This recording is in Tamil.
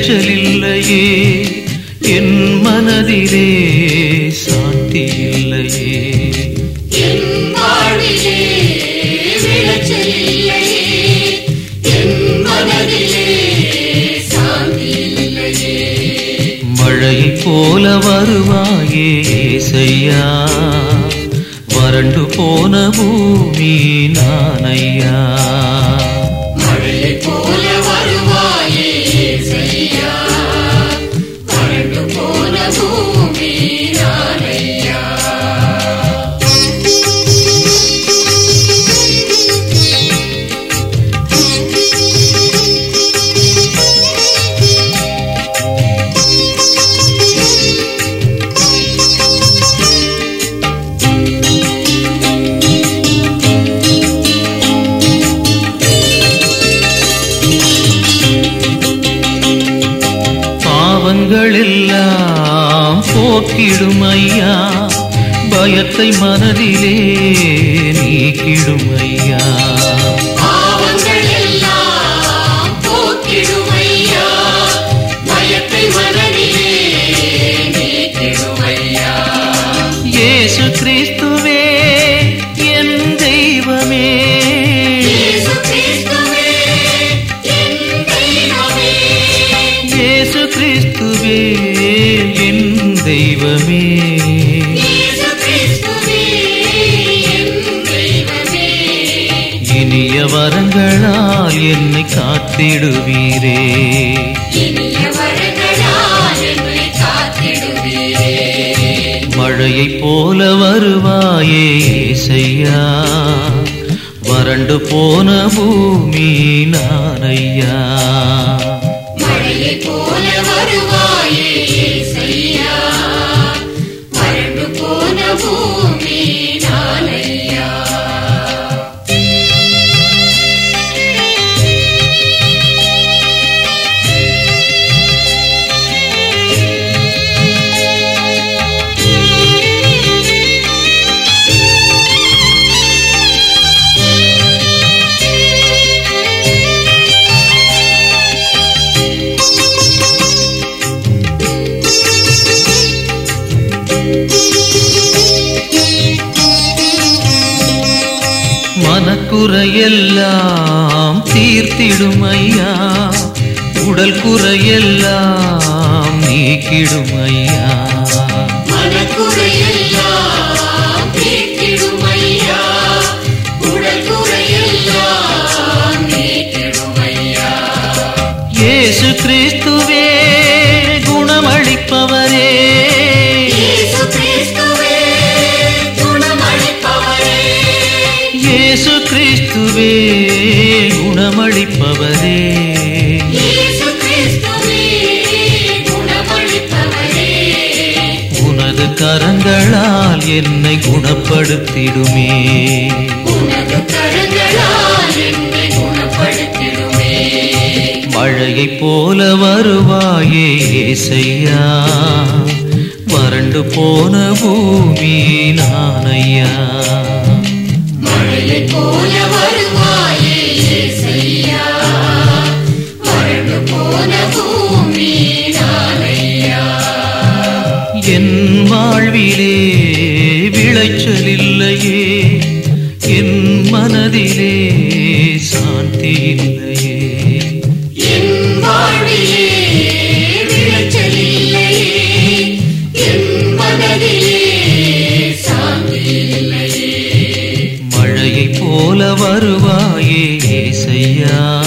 விளைச்சல் இல்லையே என் மனதிலே சாந்தி இல்லையே என் வாழ்விலே விளைச்சல் இல்லையே என் மனதிலே சாந்தி இல்லையே மழையைப் போல வருவாயே ஏசையா வறண்டு போன பூமி நானையா மழையைப் போல வருவாயே இயேசையா. வறண்டு போன பூமி நானையா. பாவங்கள் எல்லாம் போக்கிடும் ஐயா பயத்தை மனதிலே நீக்கிடும் ஐயா பாவங்கள் எல்லாம் போக்கிடும் ஐயா. பயத்தை மனதிலே நீக்கிடும் ஐயா. இயேசு கிறிஸ்துவே என் தெய்வமே இயேசு கிறிஸ்துவே, என் தெய்வமே. இயேசு கிறிஸ்துவே என் தெய்வமே இயேசு கிறிஸ்துவே, என் தெய்வமே. இனிய வரங்களால் என்னை காத்திடுவீரே இனிய வரங்களால் என்னை காத்திடுவீரே. மழையைப் போல வருவாயே இசையா வறண்டு போன பூமி நானையா மழையைப் போல வருவாயே இயேசையா. வறண்டு போன பூமி நானையா. மனக்குறையெல்லாம் தீர்த்திடும் ஐயா உடல் குறையெல்லாம் நீக்கிடும் ஐயா மனக்குறையெல்லாம் தீர்த்திடும் ஐயா. உடல் குறையெல்லாம் நீக்கிடும் ஐயா. இயேசு கிறிஸ்துவே குணமளிப்பவரே இயேசு கிறிஸ்துவே, குணமளிப்பவரே. இயேசு கிறிஸ்துவே குணமளிப்பவரே இயேசு கிறிஸ்துவே, குணமளிப்பவரே. உனது கரங்களால் என்னை குணப்படுத்திடுமே உனது கரங்களால் என்னை குணப்படுத்திடுமே. மழையைப் போல வருவாயே ஏசையா வறண்டு போன பூமி நானையா மழையைப் போல வருவாயே இயேசையா. வறண்டு போன பூமி நானையா. என் வாழ்விலே விளைச்சல் இல்லையே என் மனதிலே சாந்தி இல்லையே என் வாழ்விலே விளைச்சல் இல்லையே. என் மனதிலே சாந்தி இல்லையே. மழையைப் போல வருவாயே ஏசையா